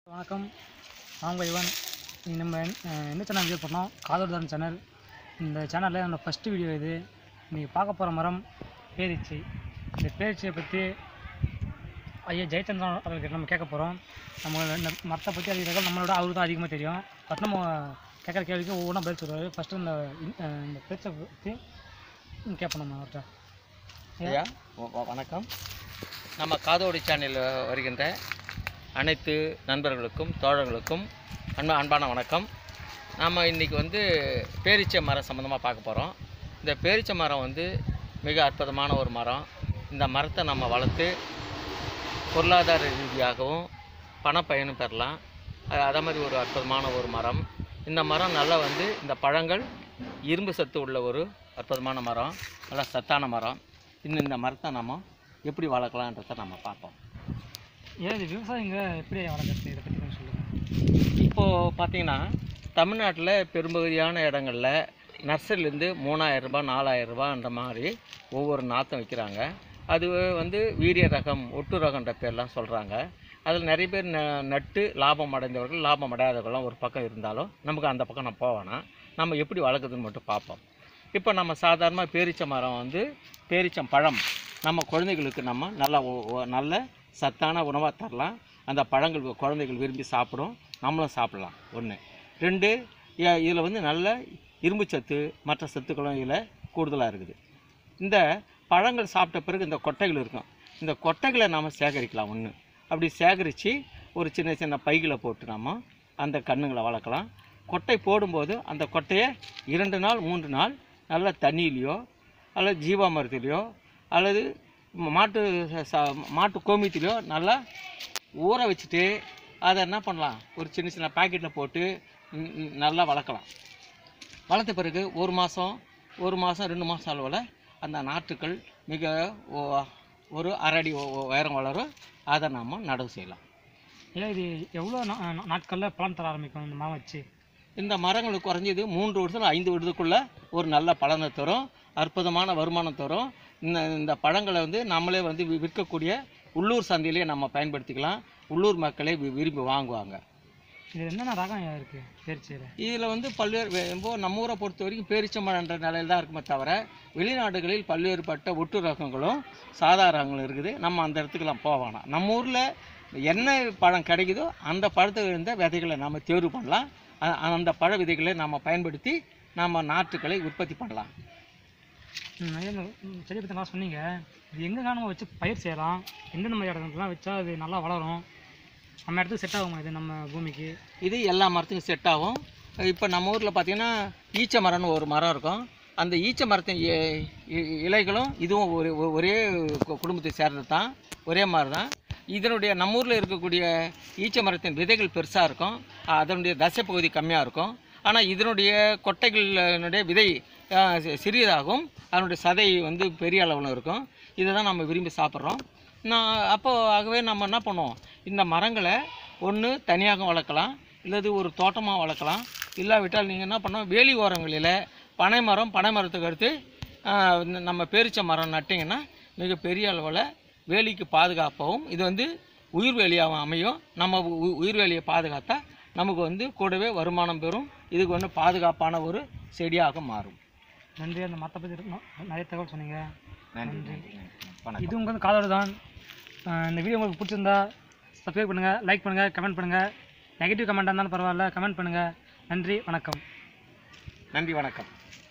வணக்கம் நான் உங்கள் இவன் இன்னைக்கு நம்ம அஹ், என்ன சேனல் வீடியோ பண்ணோம் காதல்தான் சேனல் இந்த சேனலில் என்னோடய ஃபஸ்ட்டு வீடியோ இது இன்றைக்கி பார்க்க போகிற மரம் பேரிச்சை இந்த பேரிச்சையை பற்றி ஐயா ஜெயச்சந்திரன் அவர்கிட்ட நம்ம கேட்க போகிறோம் நம்ம இந்த மரத்தை பற்றி அதிக நம்மளோட அவருக்கு தான் அதிகமாக தெரியும் பட் நம்ம கேட்குற கேள்விக்கு ஒவ்வொன்றா பதில் சொல்லுவார் ஃபஸ்ட்டு இந்த இந்த- அஹ், இந்த பேச்சை பற்றி கேட்போம் நம்ம அவர்கிட்ட ஐயா வ- வ- வணக்கம் நம்ம காதோடி சேனலில் வருகின்ற அனைத்து நண்பர்களுக்கும் தோழர்களுக்கும் அன்ப அன்பான வணக்கம் நாம் இன்றைக்கி வந்து பேரீச்சை மரம் சம்மந்தமாக பார்க்க போகிறோம் இந்த பேரீச்சை மரம் வந்து மிக அற்புதமான ஒரு மரம் இந்த மரத்தை நம்ம வளர்த்து பொருளாதார ரீதியாகவும் பணப்பயனும் பெறலாம் அது அதே மாதிரி ஒரு அற்புதமான ஒரு மரம் இந்த மரம் நல்லா வந்து இந்த பழங்கள் இரும்பு சத்து உள்ள ஒரு அற்புதமான மரம் நல்லா சத்தான மரம் இன்னும் இந்த மரத்தை நம்ம எப்படி வளர்க்கலான்றதை நம்ம பார்ப்போம் ஏன் இது விவசாயிங்க எப்படி வளர்க்குறது இதை பற்றி கொஞ்சம் சொல்லுங்கள் இப்போது பார்த்தீங்கன்னா தமிழ்நாட்டில் பெரும்பகுதியான இடங்களில் நர்சரிலேருந்து மூணாயிரம் ரூபாய் நாலாயிரம் ரூபாய்ன்ற மாதிரி ஒவ்வொரு நாற்றும் விற்கிறாங்க அது வந்து வீரிய ரகம் ஒட்டு ரகன்ற பேர்லாம் சொல்கிறாங்க அதில் நிறைய பேர் ந நட்டு லாபம் அடைந்தவர்கள் லாபம் அடையாதவர்கள்லாம் ஒரு பக்கம் இருந்தாலும் நமக்கு அந்த பக்கம் நம்ம போவேணாம் நம்ம எப்படி வளர்க்குதுன்னு மட்டும் பார்ப்போம் இப்போ நம்ம சாதாரணமாக பேரிச்ச மரம் வந்து பேரிச்சம் பழம் நம்ம குழந்தைகளுக்கு நம்ம நல்ல ஒ- ஒ- நல்ல சத்தான உணவாக தரலாம் அந்த பழங்கள் குழந்தைகள் விரும்பி சாப்பிடும் நம்மளும் சாப்பிடலாம் ஒன்று ரெண்டு இதில் வந்து நல்ல இரும்பு சத்து மற்ற சத்துக்களும் இதில் கூடுதலாக இருக்குது இந்த பழங்கள் சாப்பிட்ட பிறகு இந்த கொட்டைகள் இருக்கும் இந்த கொட்டைகளை நாம் சேகரிக்கலாம் ஒன்று அப்படி சேகரித்து ஒரு சின்ன சின்ன பைகளை போட்டு நம்ம அந்த கண்ணுங்களை வளர்க்கலாம் கொட்டை போடும்போது அந்த கொட்டையை இரண்டு நாள் மூன்று நாள் நல்ல தண்ணியிலையோ அல்லது ஜீவாமிரத்திலையோ அல்லது மாட்டு ச- மாட்டு கோமியத்திலையோ நல்லா ஊற வச்சுட்டு அதை என்ன பண்ணலாம் ஒரு சின்ன சின்ன பாக்கெட்டில் போட்டு ம், ம், நல்லா வளர்க்கலாம் வளர்த்த பிறகு ஒரு மாதம் ஒரு மாதம் ரெண்டு மாதம் அளவில் அந்த நாற்றுக்கள் மிக ஒ- ஒரு அரடி உயரம் வளரும் அதை நாம் நடவு செய்யலாம் ஏன் இது எவ்வளோ நாட்களில் பலன் தர ஆரம்பிக்கும் இந்த மரம் வச்சு இந்த மரங்களுக்கு குறைஞ்சது மூன்று வருஷம் ஐந்து வருடத்துக்குள்ளே ஒரு நல்ல பலனை தரும் அற்புதமான வருமானம் தரும் இந்த இந்த பழங்களை வந்து நம்மளே வந்து வி- விற்கக்கூடிய உள்ளூர் சந்தையிலேயே நம்ம பயன்படுத்திக்கலாம் உள்ளூர் மக்களே வி- விரும்பி வாங்குவாங்க இது என்னென்ன ரகம் இருக்குது பேரிச்சையில் இதில் வந்து பல்வேறு வே- இப்போ நம்ம ஊரை பொறுத்த வரைக்கும் பேரிச்சம்பழன்ற நிலையில் தான் இருக்குமே தவிர வெளிநாடுகளில் பல்வேறுபட்ட ஒட்டு ரகங்களும் சாதா ரகங்களும் இருக்குது நம்ம அந்த இடத்துக்குலாம் போக வேணாம் நம்ம ஊரில் என்ன பழம் கிடைக்குதோ அந்த பழத்தில் இருந்த விதைகளை நம்ம தேர்வு பண்ணலாம் அ- அந்த பழ விதைகளை நம்ம பயன்படுத்தி நம்ம நாற்றுக்களை உற்பத்தி பண்ணலாம் செடி பற்றி நல்லா சொன்னீங்க இது எங்கே நம்ம வச்சு பயிர் செய்யலாம் எந்தெந்த மாதிரி இடத்துலலாம் வச்சா அது நல்லா வளரும் நம்ம இடத்துக்கு செட் ஆகுமா இது நம்ம பூமிக்கு இது எல்லா மரத்துக்கும் செட் ஆகும் இப்போ நம்ம ஊரில் பார்த்தீங்கன்னா ஈச்ச மரம்னு ஒரு மரம் இருக்கும் அந்த ஈச்ச மரத்தின் இ- இ- இலைகளும் இதுவும் ஒரு ஒ- ஒரே கு- குடும்பத்தை சேர்ந்தது தான் ஒரே மாதிரி தான் இதனுடைய நம்ம ஊரில் இருக்கக்கூடிய ஈச்ச மரத்தின் விதைகள் பெருசாக இருக்கும் அதனுடைய தசை பகுதி கம்மியாக இருக்கும் ஆனால் இதனுடைய கொட்டைகளினுடைய விதை ஆ, சி- சிறியதாகும் அதனுடைய சதை வந்து பெரிய அளவில் இருக்கும் இதை தான் நம்ம விரும்பி சாப்பிட்றோம் நான் அப்போது ஆகவே நம்ம என்ன பண்ணுவோம் இந்த மரங்களை ஒன்று தனியாக வளர்க்கலாம் இல்லது ஒரு தோட்டமாக வளர்க்கலாம் இல்லாவிட்டால் நீங்கள் என்ன பண்ணோம் வேலி ஓரங்களில் பனை மரம் பனை மரத்துக்கு அடுத்து ஆ, இந்த நம்ம பேரிச்ச மரம் நட்டிங்கன்னா மிக பெரிய அளவில் வேலிக்கு பாதுகாப்பாகவும் இது வந்து உயிர் வேலியாகவும் அமையும் நம்ம உ- உயிர் வேலியை பாதுகாத்தா நமக்கு வந்து கூடவே வருமானம் பெறும் இதுக்கு வந்து பாதுகாப்பான ஒரு செடியாக மாறும் நன்றி அந்த மரத்தை பற்றி நிறைய தகவல் சொன்னீங்க நன்றி நன்றி வணக்கம் இது உங்கள் காதோடு தான் அஹ் இந்த வீடியோ உங்களுக்கு பிடிச்சிருந்தா சப்ஸ்கிரைப் பண்ணுங்கள் லைக் பண்ணுங்கள் கமெண்ட் பண்ணுங்கள் நெகட்டிவ் கமெண்ட்டாக இருந்தாலும் பரவாயில்ல கமெண்ட் பண்ணுங்கள் நன்றி வணக்கம் நன்றி வணக்கம்